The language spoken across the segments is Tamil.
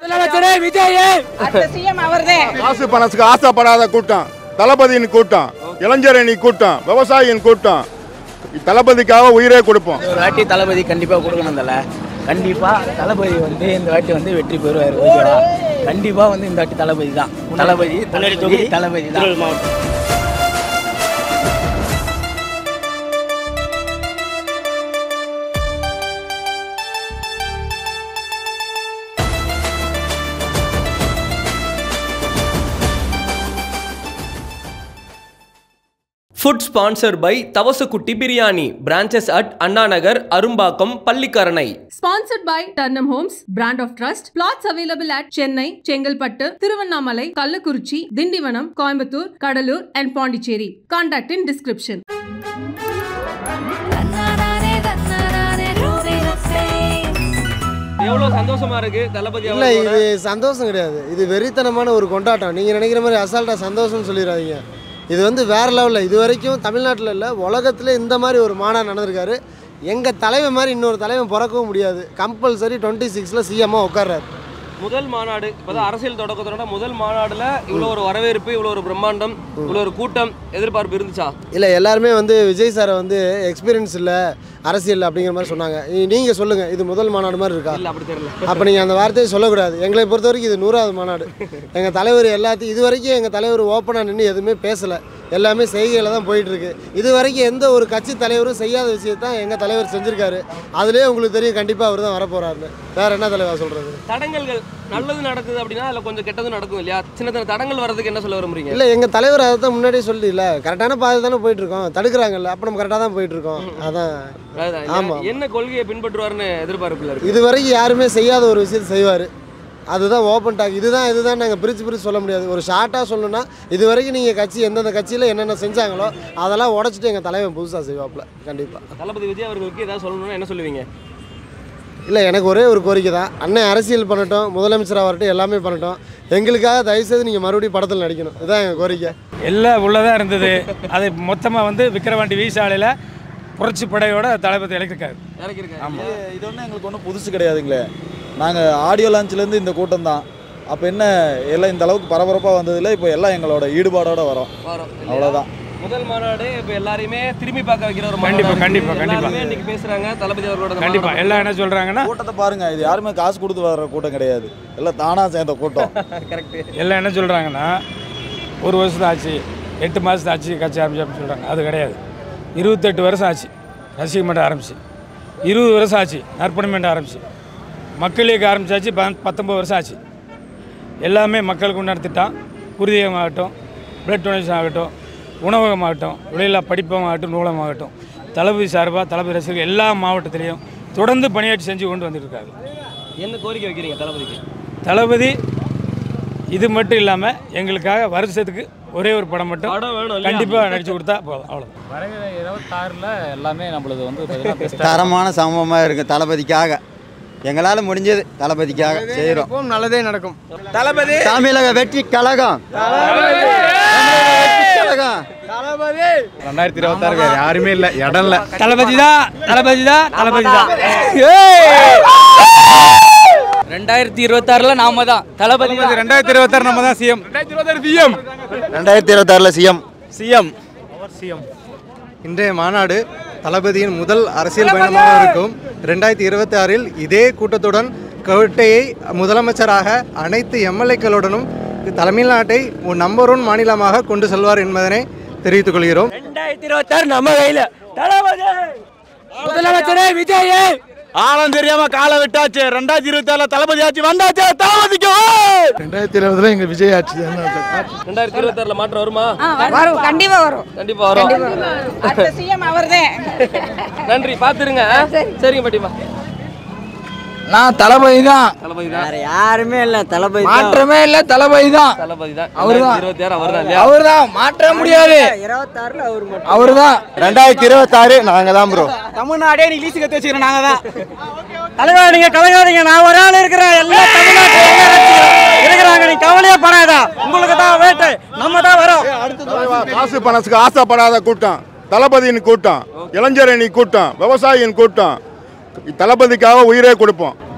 முதலமைச்சரே விஜய் அடுத்த சிஎம் அவர்தான் காசு பணத்துக்கு ஆசைப்படாத கூட்டம் தளபதியின் கூட்டம் இளைஞரணி கூட்டம் விவசாயியின் கூட்டம் தளபதிக்காக உயிரே கொடுப்போம் ஒரு வாட்டி தளபதி கண்டிப்பாக கொடுக்கணும் தல கண்டிப்பாக தளபதி வந்து இந்த வாட்டி வந்து வெற்றி பெறுவார் ஓகேவா கண்டிப்பாக வந்து இந்த வாட்டி தளபதி தான் தளபதி தளபதி தளபதி தான் food sponsor by Thavasakutti biryani branches at Anna Nagar Arumbakkam Pallikaranai Sponsored by Turnham Homes, brand of trust. Plots available at Chennai, Chengalpattu, Thiruvannamalai, Kallakurichi, Dindivanam, Coimbatore, Kadalur and Pondicherry. Contact in description. தன்னானே தன்னானே ரூபிரசே எவ்வளவு சந்தோஷமா இருக்கு தளபதி இல்லை இது சந்தோஷம் கிடையாது இது வெறித்தனமான ஒரு கொண்டாட்டம் நீங்கள் நினைக்கிற மாதிரி அசால்ட்டாக சந்தோஷம்னு சொல்லிடாதீங்க இது வந்து வேறு லெவலில் இது வரைக்கும் தமிழ்நாட்டில் இல்லை உலகத்தில் இந்த மாதிரி ஒரு மாநாடு நடந்திருக்காரு எங்கள் தலைவன் மாதிரி இன்னொரு தலைவன் பிறக்கவும் முடியாது கம்பல்சரி டுவெண்ட்டி சிக்ஸில் சிஎம்மாக உட்கார்றாரு முதல் மாநாடு இப்பதான் அரசியல் தொடக்கத்தோட முதல் மாநாடுல இவ்வளவு ஒரு வரவேற்பு இவ்வளவு ஒரு பிரம்மாண்டம் இவ்வளவு ஒரு கூட்டம் எதிர்பார்ப்பு இருந்துச்சா இல்லை எல்லாருமே வந்து விஜய் சாரை வந்து எக்ஸ்பீரியன்ஸ் இல்லை அரசியல் அப்படிங்கிற மாதிரி சொன்னாங்க நீங்கள் சொல்லுங்கள் இது முதல் மாநாடு மாதிரி இருக்கா இல்ல அப்படி தெரியல அப்போ நீங்கள் அந்த வார்த்தையை சொல்லக்கூடாது எங்களை பொறுத்த வரைக்கும் இது நூறாவது மாநாடு எங்கள் தலைவர் எல்லாத்தையும் இது வரைக்கும் எங்கள் தலைவர் ஓப்பனாக நின்று எதுவுமே பேசலை எல்லாமே செய்கையில் தான் போயிட்டுருக்கு இது வரைக்கும் எந்த ஒரு கட்சி தலைவரும் செய்யாத விஷயத்தான் எங்கள் தலைவர் செஞ்சுருக்காரு அதுலேயே உங்களுக்கு தெரியும் கண்டிப்பாக அவர் தான் வரப்போகிறாருன்னு வேறு என்ன தலைவர் சொல்கிறது தடங்கல்கள் நல்லது நடக்குது அப்படின்னா அதுல கொஞ்சம் கெட்டதும் நடக்கும் இல்லையா சின்ன சின்ன தடங்கள் வர்றதுக்கு என்ன சொல்ல விரும்புறீங்க இல்லை எங்கள் தலைவர் அதை தான் முன்னாடியே சொல்லல கரெக்டான பாதை தானே போயிட்டுருக்கோம் தடுக்கிறாங்கல்ல அப்போ நம்ம கரெக்டாக தான் போயிட்டுருக்கோம் அதான் அதுதான். ஆமா. என்ன கொள்கையை பின்பற்றுவாருன்னு எதிர்பார்ப்புல இருக்கு இது வரைக்கும் யாருமே செய்யாத ஒரு விஷயத்தை செய்வார் அதுதான் ஓப்பன் டாக் இதுதான் இதுதான் நாங்கள் பிரித்து பிரித்து சொல்ல முடியாது ஒரு ஷார்ட்டாக சொல்லணும்னா இது வரைக்கும் நீங்கள் கட்சி எந்தெந்த கட்சியில் என்னென்ன செஞ்சாங்களோ அதெல்லாம் உடச்சிட்டு எங்கள் தலைவன் புதுசாக செய்வாப்புல கண்டிப்பாக தளபதி விஜய் அவர்களுக்கு ஏதாவது சொல்லணும்னா என்ன சொல்லுவீங்க இல்லை எனக்கு ஒரே ஒரு கோரிக்கை தான் அண்ணன் அரசியல் பண்ணட்டும் முதலமைச்சராக வரட்டும் எல்லாமே பண்ணட்டும் எங்களுக்காக தயவுசெய்து நீங்கள் மறுபடியும் படத்தில் நடிக்கணும் இதுதான் எங்கள் கோரிக்கை எல்லாம் உள்ளதாக இருந்தது அது மொத்தமாக வந்து விக்கிரவாண்டி வீசாலையில் புரட்சி படையோட தளபதி இறக்கிருக்காரு இறக்கிருக்காரு இது ஒன்றும் எங்களுக்கு ஒன்றும் புதுசு கிடையாதுங்களே நாங்கள் ஆடியோ லான்ச்லேருந்து இந்த கூட்டம் தான் அப்போ என்ன எல்லாம் இந்த அளவுக்கு பரபரப்பாக வந்ததில்ல இப்போ எல்லாம் எங்களோட ஈடுபாடோட வரோம் வரோம் இல்லையா? அவ்வளோதான் முதல் மாநாடு இப்ப எல்லாரையுமே திரும்பி பார்க்க வைக்கிற ஒரு கண்டிப்பா, மாநாடா கண்டிப்பா, இருக்கு. கண்டிப்பா. எல்லாருமே இன்னைக்கு பேசுறாங்க தளபதி அவர்களோட இந்த கண்டிப்பாக மாநாடு எல்லாம் என்ன சொல்கிறாங்கன்னா கூட்டத்தை பாருங்க இது யாருமே காசு கொடுத்து வர்ற கூட்டம் கிடையாது எல்லாம் தானாக சேர்ந்த கூட்டம் கரெக்ட் எல்லாம் என்ன சொல்கிறாங்கன்னா ஒரு வருஷம் ஆச்சு எட்டு மாதத்து ஆச்சு கட்சி ஆரம்பிச்சு அப்படின்னு சொல்கிறாங்க அது கிடையாது இருபத்தெட்டு வருஷம் ஆச்சு ரசிக மன்றம் ஆரம்பிச்சு இருபது வருஷம் ஆச்சு நற்பணி மன்றம் ஆரம்பிச்சு மக்கள் இயக்கம் ஆரம்பிச்சாச்சு ப- பத்தொம்பது வருஷம் ஆச்சு எல்லாமே மக்களுக்கு உண்டான திட்டம் குருதியமாகட்டும் பிளட் டொனேஷன் ஆகட்டும் உணவகமாகட்டும் விலையில்லா படிப்பகமாகட்டும் நூலகமாகட்டும் தளபதி சார்பாக தளபதி ரசிகர்கள் எல்லா மாவட்டத்திலையும் தொடர்ந்து பணியாற்றி செஞ்சு கொண்டு வந்துட்டு இருக்காங்க என்ன கோரிக்கை வைக்கிறீங்க தளபதிக்கு தளபதி இது மட்டும் இல்லாமல் எங்களுக்காக வருஷத்துக்கு ஒரே ஒரு படம் மட்டும் படம் வேணும் இல்லையா? கண்டிப்பாக நடிச்சு கொடுத்தா போதும் அவ்வளோ வருகிற இருபத்தாறில் எல்லாமே நம்மளது வந்து பார்த்தீங்கன்னா தரமான சமூகமாக இருக்குது தளபதிக்காக எங்களால் முடிஞ்சது தளபதிக்காக செய்கிறோம் நல்லதே நடக்கும் தளபதி தமிழக வெற்றி கழகம் கழகம் ரெண்டாயிரத்தி இருபத்தாறு யாருமே இல்லை இடம் இல்லை தளபதி தான் தளபதி தான் தளபதி தான் ரெண்டாயிரத்தி இருபத்தாறில் நாம தான் தளபதி தான் ரெண்டாயிரத்தி இருபத்தாறு நம்ம தான் சிஎம் சிஎம் ரெண்டாயிரத்தி இருபத்தாறில் சிஎம் சிஎம் இன்றைய மாநாடு தளபதியின் முதல் அரசியல் பயணமாக இருக்கும் ரெண்டாயிரத்தி இருபத்தி ஆறில் இதே கூட்டத்துடன் கோட்டையை முதலமைச்சராக அனைத்து எம்எல்ஏக்களுடனும் தமிழ்நாட்டை ஒரு நம்பர் ஒன் மாநிலமாக கொண்டு செல்வார் என்பதனை தெரிவித்துக் கொள்கிறோம் ரெண்டாயிரத்தி இருபத்தாறு நம்ம கையில தளபதி முதலமைச்சரே விஜய் ஆழம் தெரியாம காலை விட்டாச்சு ரெண்டாயிரத்தி இருபத்தி ஆறுல தளபதி ஆச்சு வந்தாச்சு தளபதிக்கு ரெண்டாயிரத்தி இருபதுல எங்கள் விஜய் ஆட்சி ரெண்டாயிரத்தி இருபத்தாறுல மாற்றம் வருமா வரும் கண்டிப்பா வரும் கண்டிப்பா வரும் அடுத்த சிஎம் அவர்தான் நன்றி பாத்துருங்க சரிங்க பாட்டிமா நான் தளபதி தான் தளபதி தான் வேற யாருமே இல்லை தளபதி மாற்றமே இல்லை தளபதி தான் தளபதி தான் அவர்தான். இருபத்தி ஆறு அவர் தான் இல்லையா அவர் தான் மாற்ற முடியாது இருபத்தாறில் அவர் மட்டும் அவர் தான் ரெண்டாயிரத்தி இருபத்தாறு நாங்கள் தான் ப்ரோ தமிழ்நாடே நீ லீஸு கற்று வச்சுக்கிறோம் நாங்கள் தான் தலைவா நீங்க கலங்காதீங்க நான் ஒரு ஆள் இருக்கிறேன் எல்லாம் தமிழ்நாட்டில் இருக்கிறாங்க நீ கவலையே படாதா உங்களுக்கு தான் வேட்டை நம்ம தான் வரோம் காசு பணத்துக்கு ஆசைப்படாத கூட்டம் தளபதியின் கூட்டம் இளைஞரணி கூட்டம் விவசாயியின் கூட்டம் தளபதிக்காக உயிரே கொடுப்போம்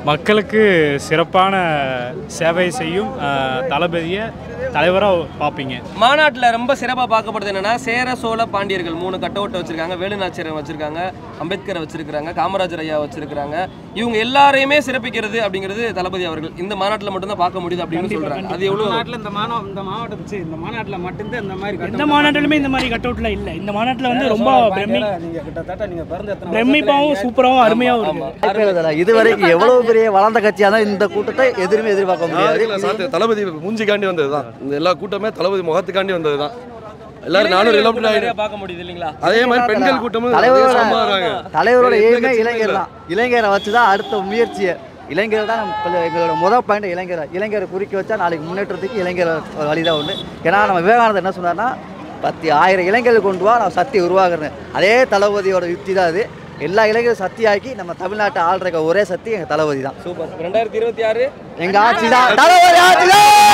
மக்களுக்கு சிறப்பான சேவை செய்யும் அஹ், தளபதியை தலைவராக பார்ப்பீங்க மாநாட்டில் ரொம்ப சிறப்பாக பார்க்கப்படுது என்னன்னா சேர சோழ பாண்டியர்கள் மூணு கட்டவுட்டை வச்சிருக்காங்க வேலுநாச்சியரை வச்சிருக்காங்க அம்பேத்கரை வச்சிருக்காங்க காமராஜர் ஐயா வச்சிருக்காங்க இவங்க எல்லாரையுமே சிறப்பிக்கிறது அப்படிங்கிறது தளபதி அவர்கள் இந்த மாநாட்டில் மட்டும்தான் பார்க்க முடியுது அப்படின்னு சொல்றாங்க அது எவ்வளோ நாட்டில் இந்த மாநோ இந்த மாவட்டத்து இந்த மாநாட்டில் மட்டும்தான் இந்த மாதிரி எந்த மாநாட்டிலுமே இந்த மாதிரி கட் அவுட்ல இல்ல இந்த மாநாட்டில் வந்து ரொம்ப பிரமி நீங்க கிட்டத்தட்ட நீங்க பிறந்த எத்தனை பிரமிப்பாகவும் சூப்பராகவும் அருமையாகவும் இருக்கு இது வரைக்கும் எவ்வளவு பெரிய வளர்ந்த கட்சியாக தான் இந்த கூட்டத்தை எதிர்மே எதிர்பார்க்க முடியாது சாத்து தளபதி மூஞ்சிக்காண்டி வந்தது தான் இந்த எல்லா கூட்டமே தளபதி முகத்துக்காண்டி வந்தது தான் எல்லாரும் நானும் ரிலப்ட் நிறைய பார்க்க முடியுது இல்லைங்களா அதே மாதிரி பெண்கள் கூட்டமும் அதே தலைவரோட சமமா வராங்க. தலைவரோட எந்த எய்மே கட்சியுமே இளைஞர் இல்ல. தான் இளைஞரை வச்சு தான் அடுத்த முயற்சியை இளைஞர் தான் நம்ம கொஞ்சம் எங்களோட முதல் பாயிண்ட் இளைஞர் இளைஞரை குறிக்க வச்சா நாளைக்கு முன்னேற்றத்துக்கு இளைஞர் வழிதான் உண்டு ஏன்னா நம்ம விவேகானந்தர் என்ன சொன்னார்னா பத்து ஆயிரம் இளைஞர்கள் கொண்டு வா நான் சக்தி உருவாக்குறேன் அதே தளபதியோட யுக்தி தான் அது எல்லா இளைஞரும் சக்தியாக்கி நம்ம தமிழ்நாட்டை ஆள்ற ஒரே சக்தி எங்கள் தளபதி தான் சூப்பர் ரெண்டாயிரத்தி இருபத்தி ஆறு எங்கள் ஆட்சி தான் தளபதி ஆட்சி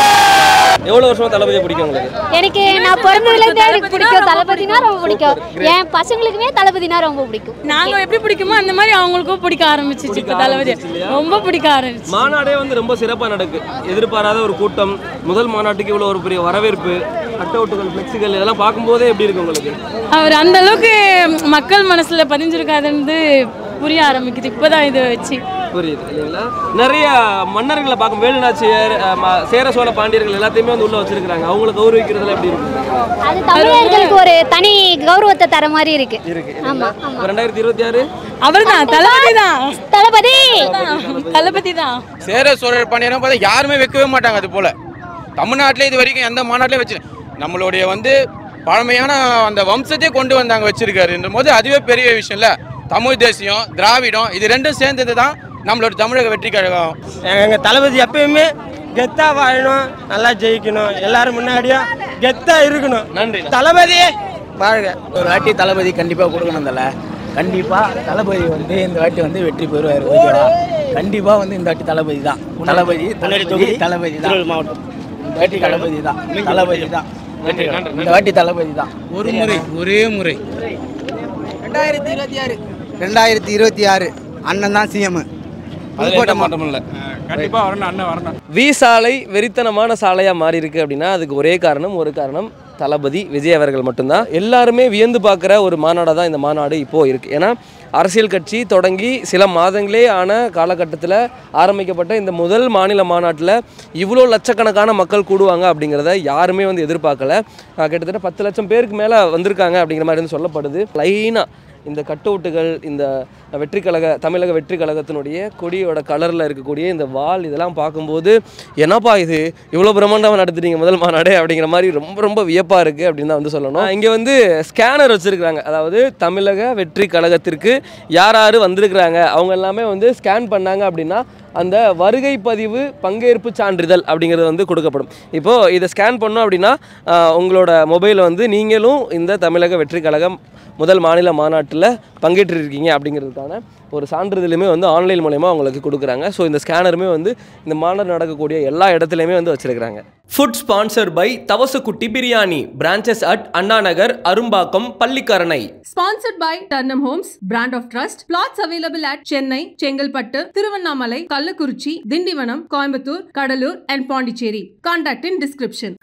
எவ்வளோ வருஷமா தளபதியை பிடிக்கும் உங்களுக்கு எனக்கு நான் பிறந்ததுலேருந்தே எனக்கு பிடிக்கும் தளபதினா ரொம்ப பிடிக்கும் என் பசங்களுக்குமே தளபதினா ரொம்ப பிடிக்கும் நாங்க எப்படி பிடிக்குமோ அந்த மாதிரி அவங்களுக்கும் பிடிக்க ஆரம்பிச்சிச்சு இப்ப தளபதி ரொம்ப பிடிக்க ஆரம்பிச்சு மாநாடே வந்து ரொம்ப சிறப்பாக நடக்கு எதிர்பாராத ஒரு கூட்டம் முதல் மாநாட்டுக்கு இவ்வளோ ஒரு பெரிய வரவேற்பு கட் அவுட்டுகள் ஃப்ளெக்ஸுகள் இதெல்லாம் பார்க்கும்போதே எப்படி இருக்கு உங்களுக்கு அவர் அந்த அளவுக்கு மக்கள் மனசுல பதிஞ்சிருக்காதுன்னு புரிய ஆரம்பிக்குது இப்பதான் இதை வச்சு புரியுது இல்லைங்களா நிறைய மன்னர்களை பார்க்கும் வேலுநாச்சியர் அஹ், ம- சேர சோழ பாண்டியர்கள் எல்லாத்தையுமே வந்து உள்ள வச்சிருக்காங்க அவங்களை கௌரவிக்கிறதுல எப்படி இருக்கு அது தமிழர்களுக்கு ஒரு தனி கௌரவத்தை தர மாதிரி இருக்கு ஆமா ஆமா ரெண்டாயிரத்தி இருபத்தி ஆறு அவர்தான் தளபதி தான் தளபதி தளபதி தான் சேர சோழர் பாண்டியனும் பார்த்தா யாருமே வைக்கவே மாட்டாங்க அது போல தமிழ்நாட்டிலே இது வரைக்கும் எந்த மாநாட்டிலே வச்சு நம்மளுடைய வந்து பழமையான அந்த வம்சத்தையே கொண்டு வந்தாங்க வச்சிருக்காருன்ற போது அதுவே பெரிய விஷயம் இல்லை தமிழ் தேசியம் திராவிடம் இது ரெண்டும் சேர்ந்தது தான் நம்மளோட தமிழக வெற்றி கழகம் எங்கள் தளபதி எப்பயுமே கெத்தா வாழணும் நல்லா ஜெயிக்கணும் எல்லாரும் முன்னாடியும் கெத்தா இருக்கணும் நன்றி தளபதியே வாழ்க ஒரு வாட்டி தளபதி கண்டிப்பாக கொடுக்கணும் தல கண்டிப்பாக தளபதி வந்து இந்த வாட்டி வந்து வெற்றி பெறுவார் ஓகேவா கண்டிப்பாக வந்து இந்த வாட்டி தளபதி தான் தளபதி தளபதி தளபதி தான் மாவட்டம் இந்த வாட்டி தளபதி தான் தளபதி தான் இந்த வாட்டி தளபதி தான் ஒரு முறை ஒரே முறை ரெண்டாயிரத்தி இருபத்தி ஆறு ரெண்டாயிரத்தி இருபத்தி ஆறு அண்ணன் தான் சிஎம் புதுக்கோட்டை மாற்றம் இல்லை கண்டிப்பாக வரணும் அண்ணன் வரணும் வி சாலை வெறித்தனமான சாலையாக மாறி இருக்கு அப்படின்னா அதுக்கு ஒரே காரணம் ஒரு காரணம் தளபதி விஜய் அவர்கள் மட்டும்தான் எல்லாருமே வியந்து பார்க்குற ஒரு மாநாடாக தான் இந்த மாநாடு இப்போது இருக்குது ஏன்னா அரசியல் கட்சி தொடங்கி சில மாதங்களே ஆன காலகட்டத்தில் ஆரம்பிக்கப்பட்ட இந்த முதல் மாநில மாநாட்டில் இவ்வளோ லட்சக்கணக்கான மக்கள் கூடுவாங்க அப்படிங்கிறத யாருமே வந்து எதிர்பார்க்கல அஹ் கிட்டத்தட்ட பத்து லட்சம் பேருக்கு மேலே வந்திருக்காங்க அப்படிங்கிற மாதிரி வந்து சொல்லப்படுது லைனாக இந்த கட்டவுட்டுகள் இந்த வெற்றி கழக தமிழக வெற்றி கழகத்தினுடைய கொடியோட கலரில் இருக்கக்கூடிய இந்த வால் இதெல்லாம் பார்க்கும்போது என்னப்பா இது இவ்வளோ பிரம்மாண்டமாக நடத்துறீங்க முதல் மாநாடு அப்படிங்கிற மாதிரி ரொம்ப ரொம்ப வியப்பாக இருக்குது அப்படின்னு தான் வந்து சொல்லணும் இங்கே வந்து ஸ்கேனர் வச்சுருக்காங்க அதாவது தமிழக வெற்றி கழகத்திற்கு யார் யார் வந்திருக்கிறாங்க அவங்க எல்லாமே வந்து ஸ்கேன் பண்ணாங்க அப்படின்னா அந்த வருகை பதிவு பங்கேற்பு சான்றிதழ் அப்படிங்கிறது வந்து கொடுக்கப்படும் இப்போது இதை ஸ்கேன் பண்ணோம் அப்படின்னா ஆஹ், உங்களோட மொபைலில் வந்து நீங்களும் இந்த தமிழக வெற்றி கழகம் முதல் மாநில மாநாட்டில் பங்கேற்றிருக்கீங்க அப்படிங்கிறதுக்கான ஒரு சான்றிதழுமே வந்து ஆன்லைன் மூலயமா அவங்களுக்கு கொடுக்குறாங்க ஸோ இந்த ஸ்கேனருமே வந்து இந்த மாநாடு நடக்கக்கூடிய எல்லா இடத்துலையுமே வந்து வச்சிருக்கிறாங்க food sponsor by Thavasakutti biryani branches at Anna Nagar Arumbakkam Pallikaranai Sponsored by Turnham Homes, brand of trust. Plots available at Chennai, Chengalpattu, Thiruvannamalai, Kallakurichi, Dindivanam, Coimbatore, Kadalur and Pondicherry. Contact in description.